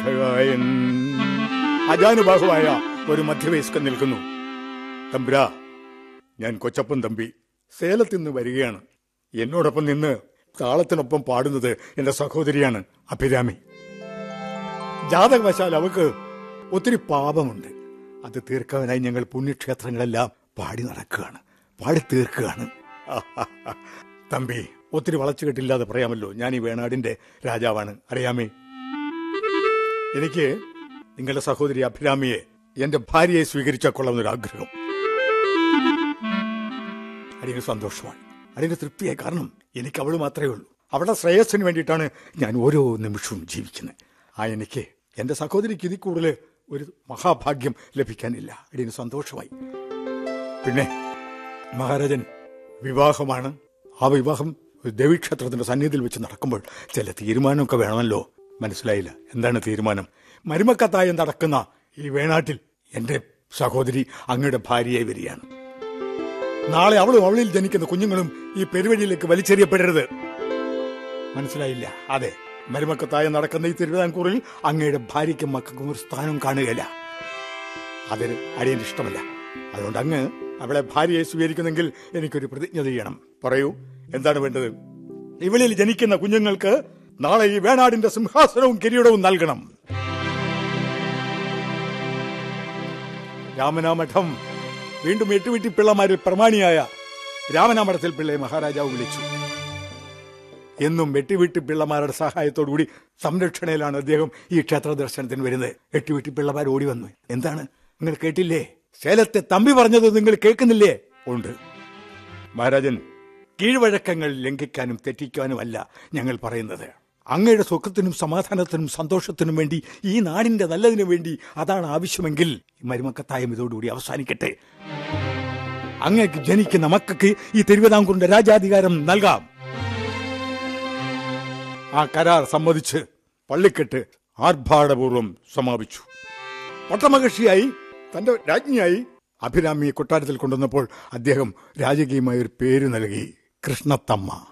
അർത്ഥകായൻ അജാനുബാഹുവായ ഒരു മധ്യവയസ്കൻ നിൽക്കുന്നു തമ്പുരാ ഞാൻ കൊച്ചപ്പൻ തമ്പി സേലത്ത് നിന്ന് വരികയാണ് എന്നോടൊപ്പം നിന്ന് താളത്തിനൊപ്പം പാടുന്നത് എന്റെ സഹോദരിയാണ് അഭിരാമി ജാതകവശാൽ അവക്ക് ഒത്തിരി പാപമുണ്ട് അത് തീർക്കാനായി ഞങ്ങൾ പുണ്യക്ഷേത്രങ്ങളെല്ലാം പാടി നടക്കുകയാണ് പാടി തീർക്കുകയാണ് തമ്പി ഒത്തിരി വളച്ചുകെട്ടില്ലാതെ പറയാമല്ലോ ഞാൻ ഈ വേണാടിന്റെ രാജാവാണ് അറിയാമേ എനിക്ക് നിങ്ങളുടെ സഹോദരി അഭിരാമിയെ എന്റെ ഭാര്യയെ സ്വീകരിച്ചാൽ കൊള്ളാമെന്നൊരു ആഗ്രഹം അടിയന് സന്തോഷമാണ് അടിയന് തൃപ്തിയായി കാരണം എനിക്ക് അവൾ മാത്രമേ ഉള്ളൂ അവളുടെ ശ്രേയസ്സിന് വേണ്ടിയിട്ടാണ് ഞാൻ ഓരോ നിമിഷവും ജീവിക്കുന്നത് ആ എനിക്ക് എന്റെ സഹോദരിക്ക് ഇതിൽ കൂടുതൽ ഒരു മഹാഭാഗ്യം ലഭിക്കാനില്ല അടിയന് സന്തോഷമായി പിന്നെ മഹാരാജൻ വിവാഹമാണ് ആ വിവാഹം ഒരു ദേവീക്ഷേത്രത്തിന്റെ സന്നിധിയിൽ വെച്ച് നടക്കുമ്പോൾ ചില തീരുമാനമൊക്കെ വേണമല്ലോ മനസ്സിലായില്ല എന്താണ് തീരുമാനം മരുമക്കത്തായം നടക്കുന്ന ഈ വേണാട്ടിൽ എന്റെ സഹോദരി അങ്ങയുടെ ഭാര്യയായി വരികയാണ് നാളെ അവളും അവളിൽ ജനിക്കുന്ന കുഞ്ഞുങ്ങളും ഈ പെരുവഴിയിലേക്ക് വലിച്ചെറിയപ്പെടരുത് മനസ്സിലായില്ല അതെ മരുമക്കത്തായം നടക്കുന്ന ഈ തിരുവിതാംകൂറിൽ അങ്ങയുടെ ഭാര്യയ്ക്കും മക്കൾക്കും ഒരു സ്ഥാനം കാണുകയില്ല അതിന് അടിയന് ഇഷ്ടമല്ല അതുകൊണ്ട് അങ്ങ് അവളെ ഭാര്യയെ സ്വീകരിക്കുന്നെങ്കിൽ എനിക്കൊരു പ്രതിജ്ഞ ചെയ്യണം പറയൂ എന്താണ് വേണ്ടത് ഇവളിൽ ജനിക്കുന്ന കുഞ്ഞുങ്ങൾക്ക് നാളെ ഈ വേണാടിന്റെ സിംഹാസനവും കിരീടവും നൽകണം രാമനാമഠം വീണ്ടും എട്ടുവീട്ടി പിള്ളമാരിൽ പ്രമാണിയായ രാമനാമഠത്തിൽ പിള്ളയെ മഹാരാജാവ് വിളിച്ചു എന്നും വെട്ടിവീട്ടി പിള്ളമാരുടെ സഹായത്തോടുകൂടി സംരക്ഷണയിലാണ് അദ്ദേഹം ഈ ക്ഷേത്ര ദർശനത്തിന് വരുന്നത് എട്ടുവീട്ടി പിള്ളമാർ ഓടി വന്നു എന്താണ് നിങ്ങൾ കേട്ടില്ലേ സേലത്തെ തമ്പി പറഞ്ഞത് നിങ്ങൾ കേൾക്കുന്നില്ലേ ഉണ്ട് മഹാരാജൻ കീഴ്വഴക്കങ്ങൾ ലംഘിക്കാനും തെറ്റിക്കാനുമല്ല ഞങ്ങൾ പറയുന്നത് അങ്ങയുടെ സുഖത്തിനും സമാധാനത്തിനും സന്തോഷത്തിനും വേണ്ടി ഈ നാടിന്റെ നല്ലതിനു വേണ്ടി അതാണ് ആവശ്യമെങ്കിൽ ഈ മരുമക്കത്തായം ഇതോടുകൂടി അവസാനിക്കട്ടെ അങ്ങക്ക് ജനിക്കുന്ന മക്കൾക്ക് ഈ തിരുവിതാംകൂറിന്റെ രാജാധികാരം നൽകാം ആ കരാർ സമ്മതിച്ച് പള്ളിക്കെട്ട് ആർഭാടപൂർവം സമാപിച്ചു പട്ടമകർഷിയായി തന്റെ രാജ്ഞിയായി അഭിരാമിയെ കൊട്ടാരത്തിൽ കൊണ്ടുവന്നപ്പോൾ അദ്ദേഹം രാജകീയമായ ഒരു പേര് നൽകി കൃഷ്ണത്തമ്മ